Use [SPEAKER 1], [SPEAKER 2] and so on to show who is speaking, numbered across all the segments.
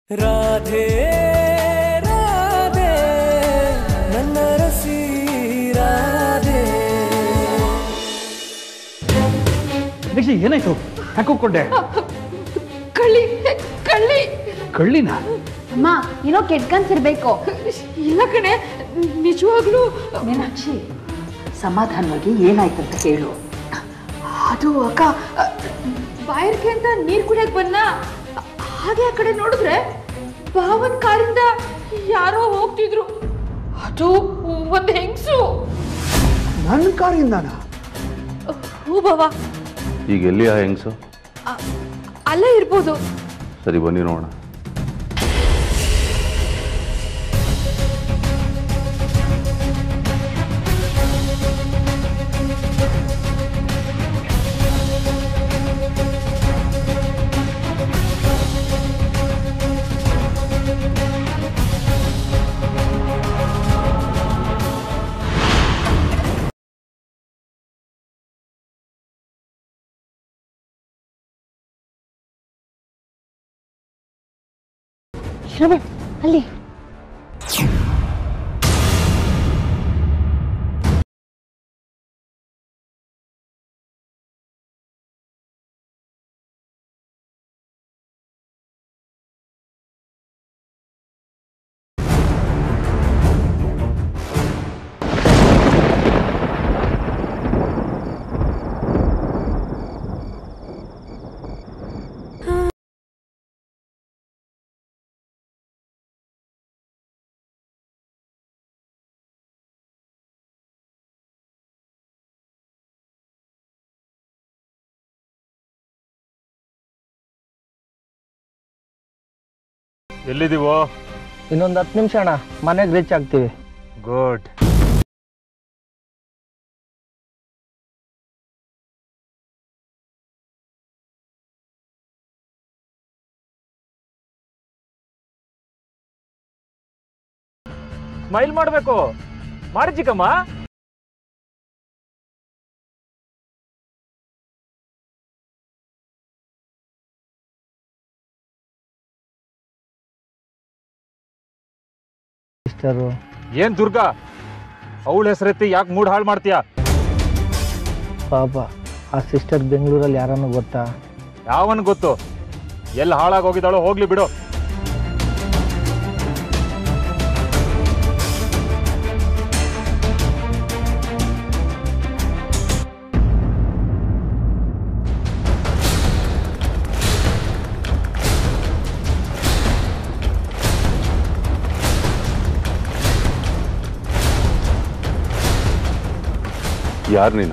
[SPEAKER 1] ರಾಧೆ ರಾಧೆ ನನ್ನ ರಸಿ ರಾಧೆ
[SPEAKER 2] ನಿಕ್ಷಿ ಏನಾಯ್ತು ಹಾಕೊಂಡೆ
[SPEAKER 3] ಕಳ್ಳಿ ಕಳ್ಳಿ
[SPEAKER 2] ಕಳ್ಳಿನ
[SPEAKER 4] ಅಮ್ಮ ಏನೋ ಕೆಟ್ಕನ್ಸಿರ್ಬೇಕು
[SPEAKER 3] ಇಲ್ಲ ಕಣೆ ನಿಜವಾಗ್ಲೂ
[SPEAKER 5] ಮೀನಾಕ್ಷಿ ಸಮಾಧಾನವಾಗಿ ಏನಾಯ್ತಂತ ಹೇಳು
[SPEAKER 3] ಅದು ಅಕ್ಕ ಬಾಯರ್ಕೆ ಅಂತ ನೀರ್ ಕುಡಿಯಕ್ ಬನ್ನ ಹಾಗೆ ಆ ಕಡೆ ನೋಡಿದ್ರೆ ಭಾವನ್ ಕಾರಿಂದ ಯಾರೋ ಹೋಗ್ತಿದ್ರು ಅದು ಒಂದು ಹೆಂಗ್ಸು
[SPEAKER 2] ನನ್ನ ಕಾರಿಂದಾನ
[SPEAKER 3] ಹೂ ಬಾವ
[SPEAKER 6] ಈಗ ಎಲ್ಲಿ ಆ ಹೆಂಗ್ಸು
[SPEAKER 3] ಅ- ಅಲ್ಲೇ ಇರ್ಬೋದು
[SPEAKER 6] ಸರಿ ಬನ್ನಿ ನೋಡೋಣ
[SPEAKER 4] ಶ್ರವಣ್ ಅಲ್ಲಿ
[SPEAKER 7] ಎಲ್ಲಿದ್ದೀವೋ
[SPEAKER 8] ಇನ್ನೊಂದು ಹತ್ತು ನಿಮಿಷ ಅಣ್ಣ ಮನೆಗೆ ರೀಚ್ ಆಗ್ತೀವಿ
[SPEAKER 7] ಗುಡ್ ಸ್ಮೈಲ್ ಮಾಡಬೇಕು ಮಾಡಿ ಚಿಕ್ಕಮ್ಮ
[SPEAKER 8] ಸಿಸ್ಟರು
[SPEAKER 7] ಏನ್ ದುರ್ಗಾ ಅವಳ ಹೆಸರೆತ್ತಿ ಯಾಕೆ ಮೂಡ್ ಹಾಳು ಮಾಡ್ತೀಯಾ
[SPEAKER 8] ಪಾಪ ಆ ಸಿಸ್ಟರ್ ಬೆಂಗಳೂರಲ್ಲಿ ಯಾರನ್ನು ಗೊತ್ತಾ
[SPEAKER 7] ಯಾವನ್ ಗೊತ್ತು ಎಲ್ಲಿ ಹಾಳಾಗಿ ಹೋಗಿದ್ದಾಳೋ ಹೋಗ್ಲಿ ಬಿಡು
[SPEAKER 6] ಯಾರು ನೀನು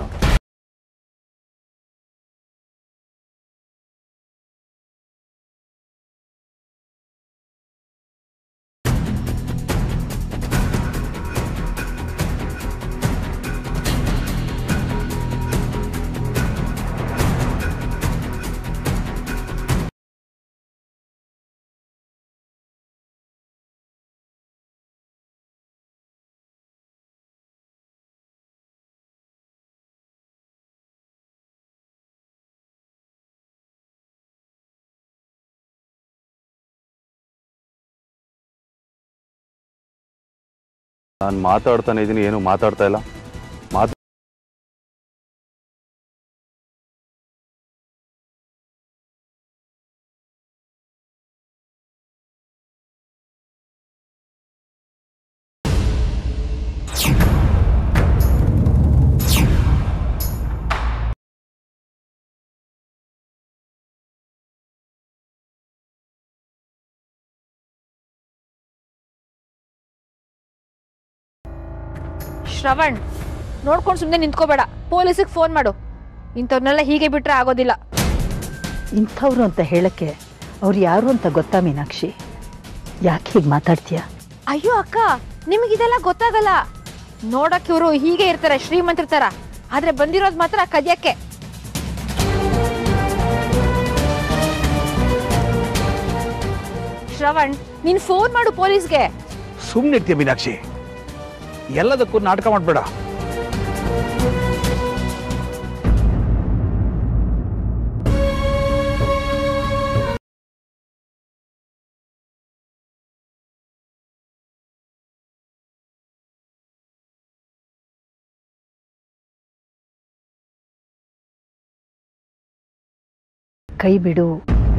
[SPEAKER 6] ನಾನು ಮಾತಾಡ್ತಾನೆ ಇದ್ದೀನಿ ಏನು ಮಾತಾಡ್ತಾ ಇಲ್ಲ ಮಾತು
[SPEAKER 3] ಶ್ರವಣ್ ನೋಡ್ಕೊಂಡು ಸುಮ್ಮನೆ ನಿಂತ್ಕೋಬೇಡ ಪೊಲೀಸಿಗೆ ಫೋನ್ ಮಾಡು ಇಂಥವ್ರನ್ನೆಲ್ಲ ಹೀಗೆ ಬಿಟ್ರೆ ಆಗೋದಿಲ್ಲ
[SPEAKER 5] ಇಂಥವ್ರು ಅಂತ ಹೇಳಕ್ಕೆ ಅವ್ರು ಯಾರು ಅಂತ ಗೊತ್ತಾ ಮೀನಾಕ್ಷಿ ಯಾಕೆ ಹೀಗೆ ಮಾತಾಡ್ತೀಯ
[SPEAKER 3] ಅಯ್ಯೋ ಅಕ್ಕ ನಿಮಗಿದೆಲ್ಲ ಗೊತ್ತಾಗಲ್ಲ ನೋಡಕ್ ಇವರು ಹೀಗೆ ಇರ್ತಾರೆ ಶ್ರೀಮಂತರ ತರ ಆದ್ರೆ ಬಂದಿರೋದು ಮಾತ್ರ ಕದಿಯಕ್ಕೆ ಶ್ರವಣ್ ನೀನ್ ಫೋನ್ ಮಾಡು ಪೊಲೀಸ್ಗೆ
[SPEAKER 2] ಸುಮ್ಮನಿರ್ತೀಯ ಮೀನಾಕ್ಷಿ ಎಲ್ಲದಕ್ಕೂ ನಾಟಕ ಮಾಡಬೇಡ
[SPEAKER 5] ಕೈ ಬಿಡು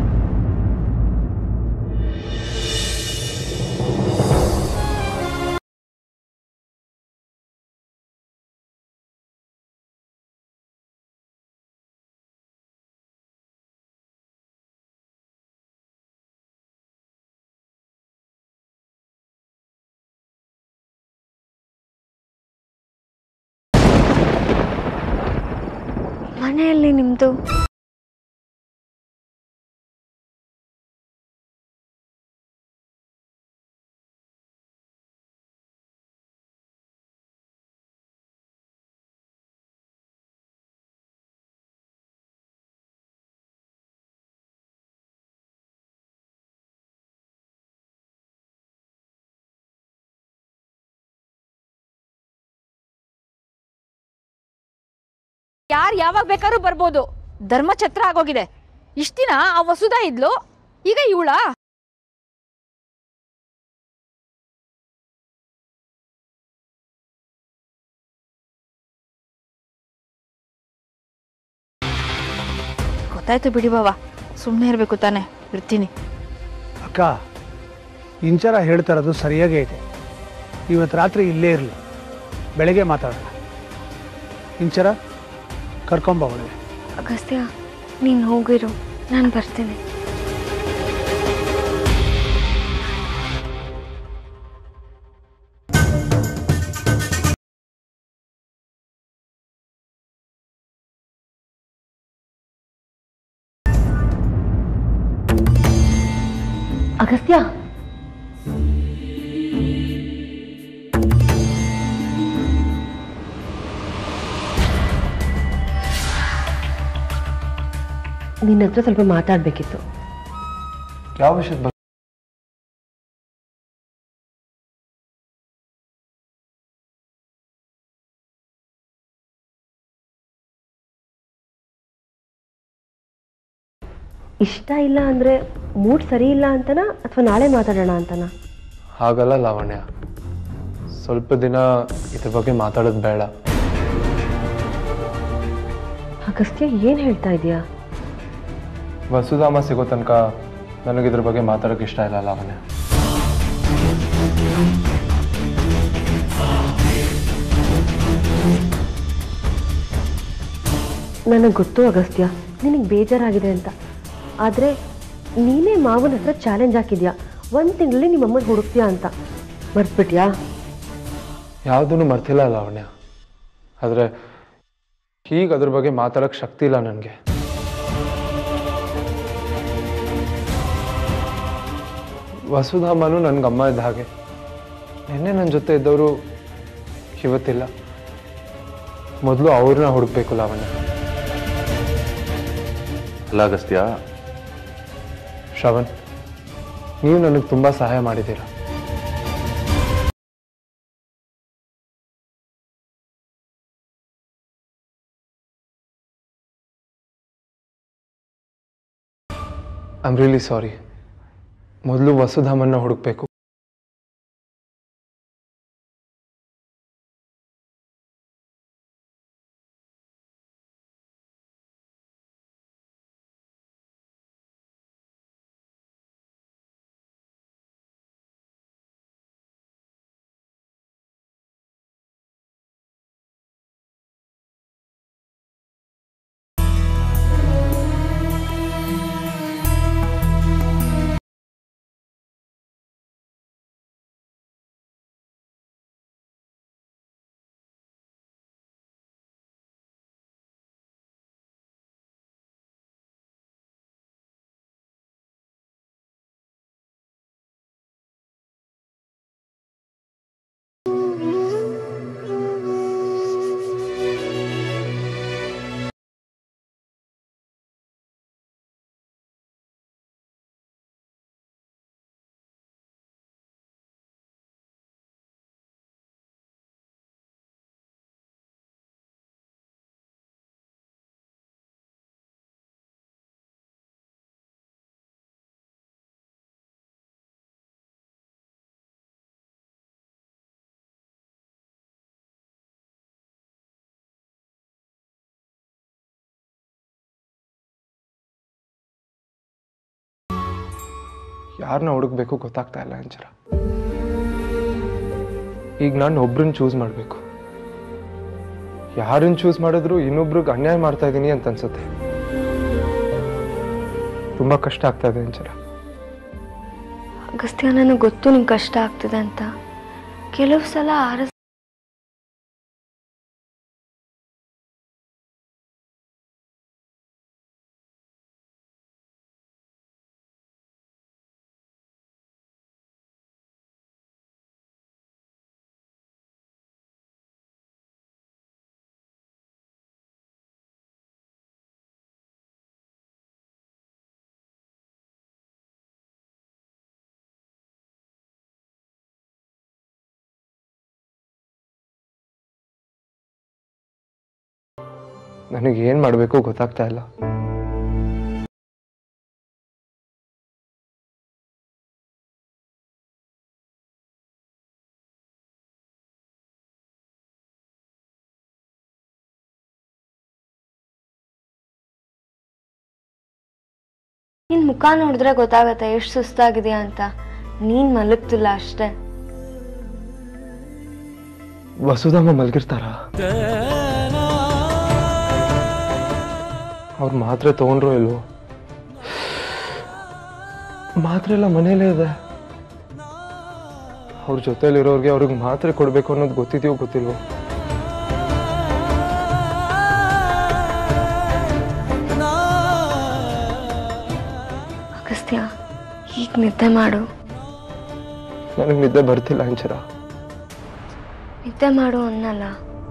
[SPEAKER 4] ಮನೆಯಲ್ಲಿ ನಿಮ್ದು
[SPEAKER 3] ಯಾರು ಯಾವಾಗ ಬೇಕಾದ್ರೂ ಬರ್ಬೋದು ಧರ್ಮಛತ್ರ ಆಗೋಗಿದೆ ಇಷ್ಟ ದಿನ ಆ ವಸುದ ಇದ್ಲು ಈಗ ಇವಳ ಗೊತ್ತಾಯ್ತು ಬಿಡಿ ಬಾವ ಸುಮ್ಮನೆ ಇರಬೇಕು ತಾನೆ ಇರ್ತೀನಿ
[SPEAKER 2] ಅಕ್ಕ ಇಂಚರ ಹೇಳ್ತಾ ಇರೋದು ಸರಿಯಾಗೇ ಇದೆ ಇವತ್ತು ರಾತ್ರಿ ಇಲ್ಲೇ ಇರಲಿ ಬೆಳಗ್ಗೆ ಮಾತಾಡೋಣ ಇಂಚರ ಕರ್ಕೊಂಬ ಒಳಗೆ
[SPEAKER 4] ಅಗಸ್ತ್ಯ ನೀನು ಹೋಗಿರು ನಾನು ಬರ್ತೀನಿ ಅಗಸ್ತ್ಯ ನಿನ್ನ ಹತ್ರ ಸ್ವಲ್ಪ ಮಾತಾಡಬೇಕಿತ್ತು
[SPEAKER 9] ಯಾವ ವಿಷಯದ ಬಗ್ಗೆ
[SPEAKER 4] ಇಷ್ಟ ಇಲ್ಲ ಅಂದ್ರೆ ಮೂಡ್ ಸರಿ ಇಲ್ಲ ಅಂತನಾ ಅಥವಾ ನಾಳೆ ಮಾತಾಡೋಣ ಅಂತನಾ
[SPEAKER 9] ಹಾಗಲ್ಲ ಲಾವಣ್ಯ ಸ್ವಲ್ಪ ದಿನ ಇದ್ರ ಬಗ್ಗೆ ಮಾತಾಡೋದು ಬೇಡ
[SPEAKER 4] ಅಗಸ್ತ್ಯ ಏನ್ ಹೇಳ್ತಾ ಇದೀಯಾ
[SPEAKER 9] ವಸುಧಾಮ ಸಿಗೋ ತನಕ ನನಗಿದ್ರ ಬಗ್ಗೆ ಮಾತಾಡೋಕೆ ಇಷ್ಟ ಇಲ್ಲ ಲಾವಣ್ಯ
[SPEAKER 4] ನನಗೆ ಗೊತ್ತು ಅಗಸ್ತ್ಯ ನಿನಗೆ ಬೇಜಾರಾಗಿದೆ ಅಂತ ಆದರೆ ನೀನೇ ಮಾವನ ಹತ್ರ ಚಾಲೆಂಜ್ ಹಾಕಿದ್ಯಾ ಒಂದು ತಿಂಗಳಲ್ಲಿ ನಿಮ್ಮಮ್ಮನ ಹುಡುಕ್ತೀಯಾ ಅಂತ ಮರ್ತ್ಬಿಟ್ಯಾ
[SPEAKER 9] ಯಾವುದನ್ನು ಮರ್ತಿಲ್ಲ ಲಾವಣ್ಯ ಆದರೆ ಈಗ ಅದ್ರ ಬಗ್ಗೆ ಮಾತಾಡೋಕ್ಕೆ ಶಕ್ತಿ ಇಲ್ಲ ನನಗೆ ವಸುಧಾಮನು ನನಗೆ ಅಮ್ಮ ಇದ್ದ ಹಾಗೆ ನಿನ್ನೆ ನನ್ನ ಜೊತೆ ಇದ್ದವರು ಇವತ್ತಿಲ್ಲ ಮೊದಲು ಅವ್ರನ್ನ ಹುಡುಕ್ಬೇಕು ಲಾವಣ್ಯ
[SPEAKER 6] ಅಲ್ಲ ಅಗಸ್ತ್ಯ
[SPEAKER 9] ಶ್ರವಣ್ ನೀವು ನನಗೆ ತುಂಬ ಸಹಾಯ ಮಾಡಿದ್ದೀರಾ ಐ ಆಮ್ ರಿಯಲಿ ಸಾರಿ ಮೊದಲು ವಸುಧಾಮನ್ನ ಹುಡುಕ್ಬೇಕು ಯಾರನ್ನ ಹುಡುಕ್ಬೇಕು ಗೊತ್ತಾಗ್ತಾ ಇಲ್ಲ ಅಂಚರ ಈಗ ನಾನು ಒಬ್ರನ್ನ ಚೂಸ್ ಮಾಡಬೇಕು ಯಾರನ್ನ ಚೂಸ್ ಮಾಡಿದ್ರು ಇನ್ನೊಬ್ರಿಗೆ ಅನ್ಯಾಯ ಮಾಡ್ತಾ ಇದ್ದೀನಿ ಅಂತ ಅನ್ಸುತ್ತೆ ತುಂಬಾ ಕಷ್ಟ ಆಗ್ತಾ ಇದೆ ಅಂಚರ
[SPEAKER 4] ಅಗಸ್ತ್ಯ ನನಗೆ ಗೊತ್ತು ನಿಂಗೆ ಕಷ್ಟ ಆಗ್ತಿದೆ ಅಂತ ಕೆಲವು ಸಲ ಆರಸ್
[SPEAKER 9] ನನಗೆ ಏನ್ ಮಾಡಬೇಕು ಗೊತ್ತಾಗ್ತಾ ಇಲ್ಲ
[SPEAKER 4] ನಿನ್ ಮುಖ ನೋಡಿದ್ರೆ ಗೊತ್ತಾಗತ್ತೆ ಎಷ್ಟು ಸುಸ್ತಾಗಿದೆಯಾ ಅಂತ ನೀನ್ ಮಲಗ್ತಿಲ್ಲ ಅಷ್ಟೇ
[SPEAKER 9] ವಸುಧಮ್ಮ ಮಲ್ಗಿರ್ತಾರ ಅವ್ರ ಮಾತ್ರೆ ತಗೊಂಡ್ರು ಇಲ್ವೋ ಮಾತ್ರೆ ಎಲ್ಲ ಮನೇಲೇ ಇದೆ ಅವ್ರ ಜೊತೆಲಿರೋರ್ಗೆ ಅವ್ರಿಗೆ ಮಾತ್ರೆ ಕೊಡ್ಬೇಕು ಅನ್ನೋದು ಗೊತ್ತಿದೆಯೋ ಗೊತ್ತಿಲ್ವೋ
[SPEAKER 4] ಅಗಸ್ತ್ಯ ಈಗ ನಿದ್ದೆ ಮಾಡು
[SPEAKER 9] ನನಗೆ ನಿದ್ದೆ ಬರ್ತಿಲ್ಲ ಅಂಚರ
[SPEAKER 4] ನಿದ್ದೆ ಮಾಡು ಅನ್ನಲ್ಲ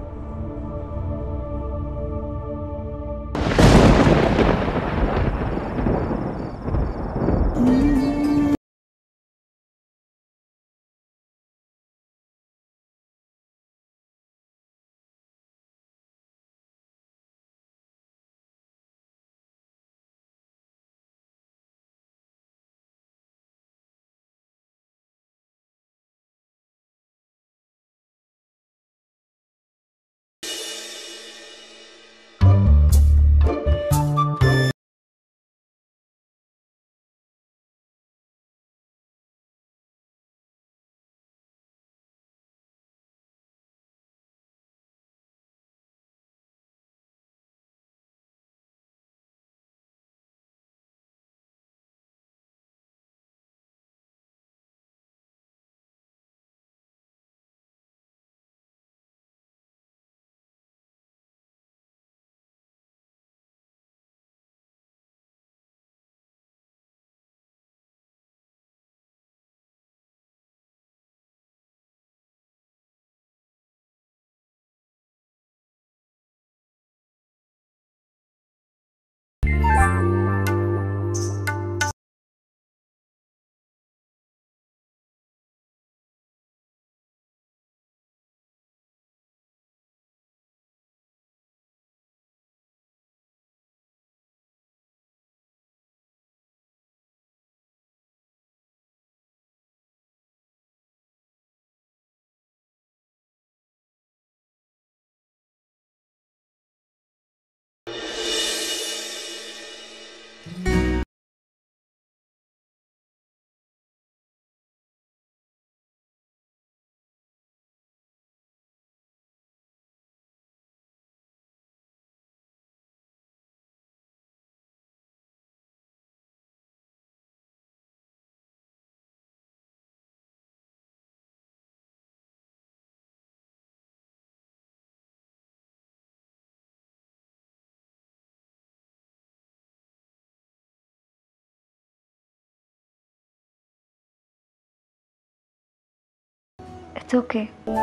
[SPEAKER 4] ಇಟ್ಸ್ ಓಕೆ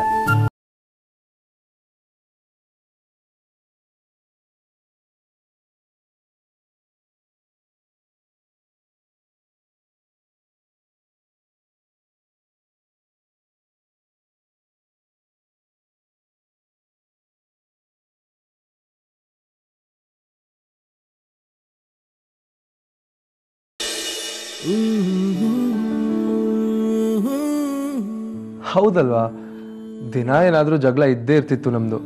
[SPEAKER 9] ಹೌದಲ್ವಾ ದಿನ ಏನಾದ್ರೂ ಜಗಳ ಇದ್ದೇ ಇರ್ತಿತ್ತು ನಮ್ದು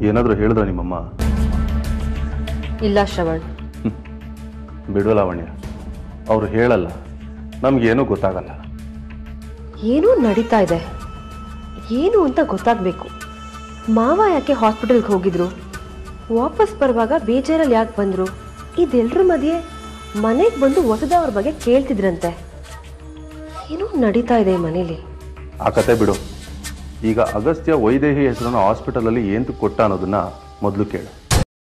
[SPEAKER 6] ಏನಾದರೂ ಹೇಳಿದ್ರ ನಿಮ್ಮಮ್ಮ
[SPEAKER 4] ಇಲ್ಲ ಶ್ರವಣ್
[SPEAKER 6] ಬಿಡು ಲಾವಣ್ಯ ಅವ್ರು ಹೇಳಲ್ಲ ನಮಗೇನೂ ಗೊತ್ತಾಗಲ್ಲ
[SPEAKER 4] ಏನೋ ನಡೀತಾ ಇದೆ ಏನು ಅಂತ ಗೊತ್ತಾಗಬೇಕು ಮಾವ ಯಾಕೆ ಹಾಸ್ಪಿಟಲ್ಗೆ ಹೋಗಿದ್ರು ವಾಪಸ್ ಬರುವಾಗ ಬೇಜಾರಲ್ಲಿ ಯಾಕೆ ಬಂದರು ಇದೆಲ್ಲರ ಮಧ್ಯೆ ಮನೆಗೆ ಬಂದು ಹೊಸದವ್ರ ಬಗ್ಗೆ ಕೇಳ್ತಿದ್ರಂತೆ ಏನೋ ನಡೀತಾ ಇದೆ ಈ ಮನೇಲಿ
[SPEAKER 6] ಆ ಕತೆ ಬಿಡು ಈಗ ಅಗಸ್ತ್ಯ ವೈದೇಹಿ ಹೆಸರನ್ನು ಹಾಸ್ಪಿಟಲಲ್ಲಿ ಏನು ಕೊಟ್ಟ ಅನ್ನೋದನ್ನ ಮೊದಲು ಕೇಳು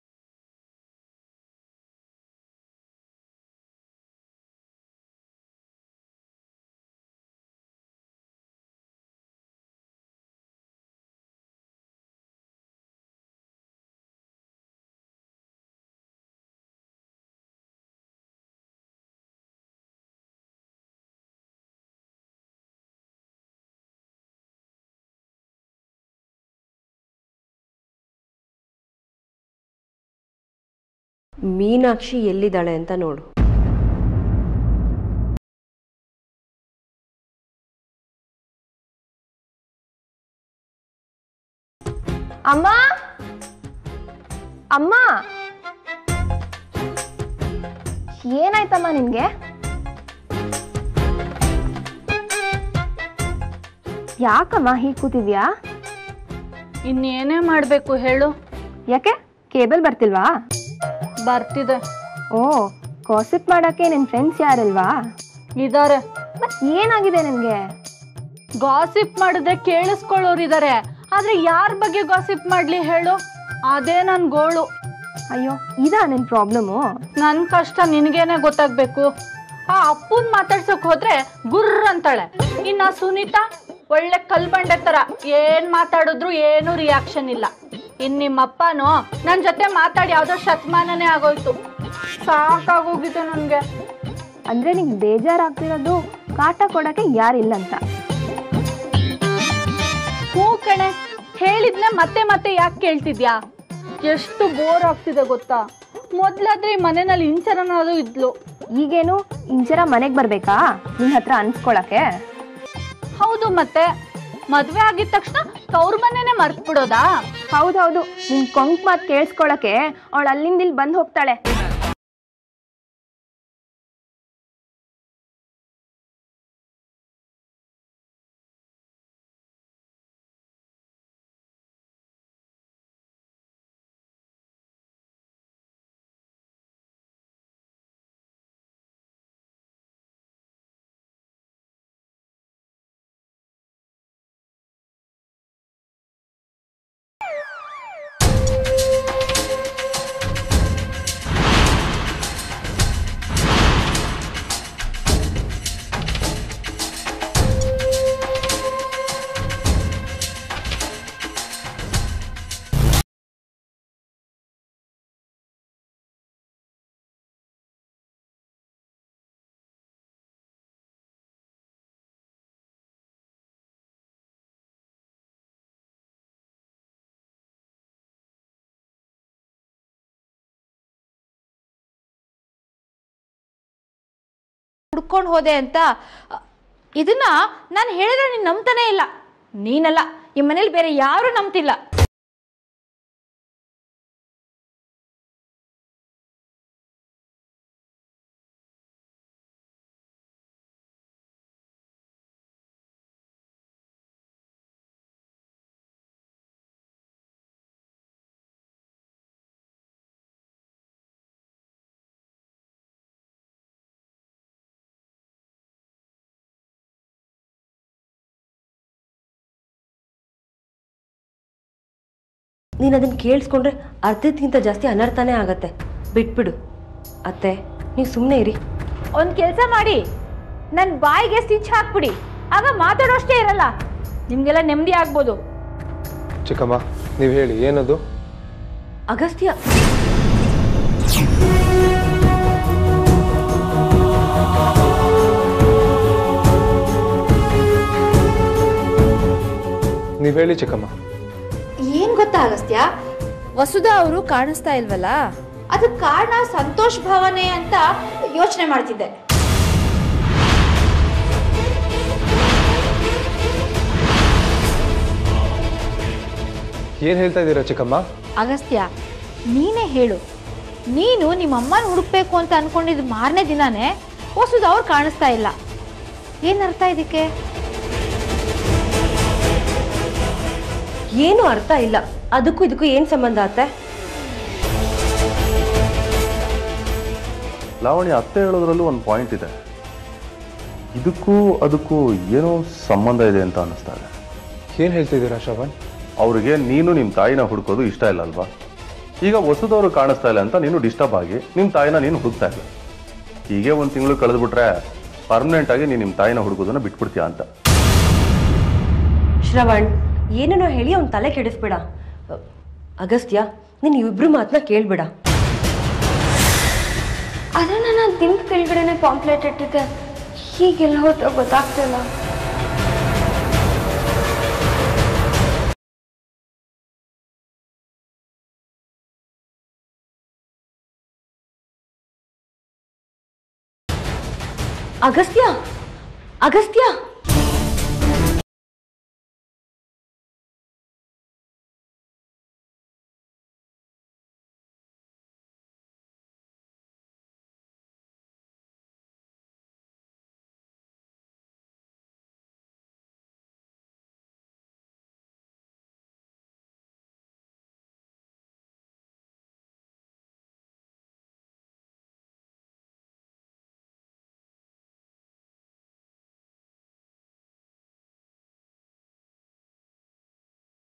[SPEAKER 4] ಮೀನಾಕ್ಷಿ ಎಲ್ಲಿದ್ದಾಳೆ ಅಂತ ನೋಡು
[SPEAKER 10] ಅಮ್ಮ ಅಮ್ಮ ಏನಾಯ್ತಮ್ಮ ನಿನ್ಗೆ ಯಾಕಮ್ಮ ಹೀಗೆ ಕೂತಿದ್ಯಾ
[SPEAKER 3] ಇನ್ನೇನೇ ಮಾಡಬೇಕು ಹೇಳು
[SPEAKER 10] ಯಾಕೆ ಕೇಬಲ್ ಬರ್ತಿಲ್ವಾ
[SPEAKER 3] ಬರ್ತಿದೆ
[SPEAKER 10] ಓ ಕಾಸಿಪ್ ಮಾಡಕ್ಕೆ ನಿನ್ ಫ್ರೆಂಡ್ಸ್ ಯಾರಿಲ್ವಾ
[SPEAKER 3] ಇದಾರೆ
[SPEAKER 10] ಮತ್ ಏನಾಗಿದೆ ನಿನ್ಗೆ
[SPEAKER 3] ಗಾಸಿಪ್ ಮಾಡಿದ್ರೆ ಕೇಳಿಸ್ಕೊಳ್ಳೋರಿದ್ದಾರೆ ಆದ್ರೆ ಯಾರ ಬಗ್ಗೆ ಗಾಸಿಪ್ ಮಾಡ್ಲಿ ಹೇಳು ಅದೇ ನನ್ ಗೋಳು
[SPEAKER 10] ಅಯ್ಯೋ ಇದಾ ನಿನ್ ಪ್ರಾಬ್ಲಮು
[SPEAKER 3] ನನ್ ಕಷ್ಟ ನಿನಗೇನೆ ಗೊತ್ತಾಗ್ಬೇಕು ಆ ಅಪ್ಪನ್ ಮಾತಾಡ್ಸಕ್ ಹೋದ್ರೆ ಗುರ್ರ್ ಅಂತಾಳೆ ಇನ್ನ ಸುನೀತಾ ಒಳ್ಳೆ ಕಲ್ಬಂಡೆ ತರ ಏನ್ ಮಾತಾಡಿದ್ರು ಏನು ರಿಯಾಕ್ಷನ್ ಇಲ್ಲ ಇನ್ ನಿಮ್ಮಪ್ಪನೋ ನನ್ ಜೊತೆ ಮಾತಾಡಿ ಯಾವ್ದೋ ಶತಮಾನನೇ ಆಗೋಯ್ತು ಸಾಕಾಗೋಗಿದೆ ನನ್ಗೆ
[SPEAKER 10] ಅಂದ್ರೆ ನಿಂಗೆ ಬೇಜಾರಾಗ್ತಿರೋದು ಕಾಟ ಕೊಡಕ್ಕೆ ಯಾರಿಲ್ಲಂತ
[SPEAKER 3] ಹೂ ಕಣೆ ಹೇಳಿದ್ನೆ ಮತ್ತೆ ಮತ್ತೆ ಯಾಕೆ ಕೇಳ್ತಿದ್ಯಾ ಎಷ್ಟು ಬೋರ್ ಆಗ್ತಿದೆ ಗೊತ್ತಾ ಮೊದ್ಲಾದ್ರೆ ಈ ಮನೆಯಲ್ಲಿ ಇಂಚರನಾದ್ರು ಇದ್ಲು
[SPEAKER 10] ಈಗೇನು ಇಂಚರ ಮನೆಗ್ ಬರ್ಬೇಕಾ ನಿನ್ ಹತ್ರ ಅನ್ಸ್ಕೊಳಕ್ಕೆ
[SPEAKER 3] ಹೌದು ಮತ್ತೆ ಮದ್ವೆ ಆಗಿದ ತಕ್ಷಣ ತವ್ರ ಮನೆನೆ ಮರ್ತ್ ಬಿಡೋದಾ
[SPEAKER 10] ಹೌದೌದು ನಿನ್ ಕೊಂಕ್ ಮಾತ್ ಕೇಳಿಸ್ಕೊಳಕ್ಕೆ ಅವಳು ಅಲ್ಲಿಂದ ಇಲ್ಲಿ ಬಂದ್ ಹೋಗ್ತಾಳೆ
[SPEAKER 3] ಹುಡ್ಕೊಂಡು ಹೋದೆ ಅಂತ ಅ, ಇದನ್ನ ನಾನು ಹೇಳಿದ್ರೆ ನೀನು ನಂಬ್ತಾನೆ ಇಲ್ಲ ನೀನಲ್ಲ ಈ ಮನೇಲಿ ಬೇರೆ ಯಾರು ನಂಬ್ತಿಲ್ಲ
[SPEAKER 4] ನೀನು ಅದನ್ನು ಕೇಳಿಸ್ಕೊಂಡ್ರೆ ಅರ್ಧಕ್ಕಿಂತ ಜಾಸ್ತಿ ಅನರ್ಥನೇ ಆಗತ್ತೆ ಬಿಟ್ಬಿಡು ಅತ್ತೆ ನೀವು ಸುಮ್ಮನೆ ಇರಿ
[SPEAKER 3] ಒಂದು ಕೆಲಸ ಮಾಡಿ ನನ್ನ ಬಾಯಿಗೆ ಸ್ಟಿಚ್ ಹಾಕ್ಬಿಡಿ ಆಗ ಮಾತಾಡೋಷ್ಟೇ ಇರಲ್ಲ ನಿಮಗೆಲ್ಲ ನೆಮ್ಮದಿ ಆಗ್ಬೋದು
[SPEAKER 9] ಚಿಕ್ಕಮ್ಮ ನೀವು ಹೇಳಿ ಏನದು
[SPEAKER 4] ಅಗಸ್ತ್ಯ
[SPEAKER 9] ನೀವು ಹೇಳಿ ಚಿಕ್ಕಮ್ಮ
[SPEAKER 3] ಏನ್ ಗೊತ್ತಾ ಅಗಸ್ತ್ಯ ವಸುಧಾ ಅವರು ಕಾಣಿಸ್ತಾ ಇಲ್ವಲ್ಲ ಅದಕ್ಕೆ ಕಾರಣ ಸಂತೋಷ್ ಭಾವನೆ ಅಂತ ಯೋಚನೆ ಮಾಡ್ತಿದ್ದೆ
[SPEAKER 9] ಏನು ಹೇಳ್ತಾ ಇದ್ದೀರಾ ಚಿಕ್ಕಮ್ಮ
[SPEAKER 3] ಅಗಸ್ತ್ಯ ನೀನೇ ಹೇಳು ನೀನು ನಿಮ್ಮ ಅಮ್ಮನ ಹುಡುಕ್ಬೇಕು ಅಂತ ಅನ್ಕೊಂಡಿದ್ದು ಮಾರನೇ ದಿನಾನೇ ಹೊಸದು ಅವ್ರು ಕಾಣಿಸ್ತಾ ಇಲ್ಲ ಏನ್ ಅರ್ಥ ಇದಕ್ಕೆ
[SPEAKER 4] ಏನು ಅರ್ಥ ಇಲ್ಲ ಅದಕ್ಕೂ ಇದಕ್ಕೂ ಏನ್ ಸಂಬಂಧ ಅತ್ತೆ
[SPEAKER 6] ಲಾವಣಿ ಅತ್ತೆ ಹೇಳೋದ್ರಲ್ಲೂ ಒಂದು ಪಾಯಿಂಟ್ ಇದೆ ಇದಕ್ಕೂ ಅದಕ್ಕೂ ಏನೋ ಸಂಬಂಧ ಇದೆ ಅಂತ ಅನ್ನಿಸ್ತಾ ಇದೆ
[SPEAKER 9] ಏನು ಹೇಳ್ತಿದ್ದೀರಾ ಶ್ರವಣ್
[SPEAKER 6] ಅವ್ರಿಗೆ ನೀನು ನಿಮ್ಮ ತಾಯಿನ ಹುಡುಕೋದು ಇಷ್ಟ ಇಲ್ಲ ಅಲ್ವಾ ಈಗ ಹೊಸದವರು ಕಾಣಿಸ್ತಾ ಇಲ್ಲ ಅಂತ ನೀನು ಡಿಸ್ಟರ್ಬ್ ಆಗಿ ನಿಮ್ಮ ತಾಯಿನ ನೀನು ಹುಡುಕ್ತಾ ಇಲ್ಲ ಹೀಗೆ ಒಂದು ತಿಂಗಳು ಕಳೆದ್ಬಿಟ್ರೆ ಪರ್ಮನೆಂಟ್ ಆಗಿ ನೀನು ನಿಮ್ಮ ತಾಯಿನ ಹುಡುಕೋದನ್ನ ಬಿಟ್ಬಿಡ್ತೀಯ ಅಂತ
[SPEAKER 4] ಶ್ರವಣ್ ಏನೇನೋ ಹೇಳಿ ಅವ್ನ ತಲೆ ಕೆಡಿಸ್ಬೇಡ ಅ, ಅಗಸ್ತ್ಯ ನೀನು ಇಬ್ರು ಮಾತನ್ನ ಕೇಳ್ಬೇಡ
[SPEAKER 10] ಅದನ್ನ ನಾನು ದಿಂಬ್ ಕೆಳಗಡೆನೆ ಪಾಂಪ್ಲೆಟ್ ಇಟ್ಟಿದ್ದೆ ಹೀಗೆಲ್ಲ ಹೋದ್ರೆ ಗೊತ್ತಾಗ್ತಿಲ್ಲ
[SPEAKER 4] ಅಗಸ್ತ್ಯ ಅಗಸ್ತ್ಯ